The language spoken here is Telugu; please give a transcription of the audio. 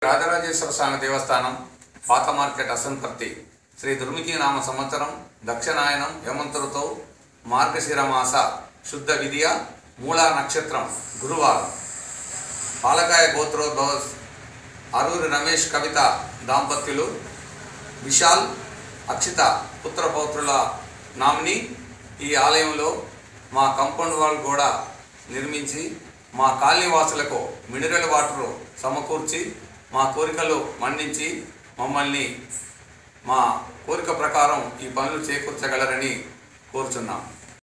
రాజరాజేశ్వర స్వామి దేవస్థానం పాత మార్కెట్ అసన్పర్తి శ్రీ దుర్మికి నామ సంవత్సరం దక్షిణాయనం హేమంతులతో మార్గశిర మాస శుద్ధ విధియ మూలా నక్షత్రం గురువారం పాలకాయ గోత్రోద్భవ అరూరి రమేష్ కవిత దాంపత్యులు విశాల్ అక్షిత పుత్రపౌత్రుల నామిని ఈ ఆలయంలో మా కంపౌండ్ వాల్ కూడా నిర్మించి మా కాలనీవాసులకు మినరల్ వాటర్ సమకూర్చి మా కోరికలు మన్నించి మమ్మల్ని మా కోరిక ప్రకారం ఈ పనులు చేకూర్చగలరని కోరుచున్నాం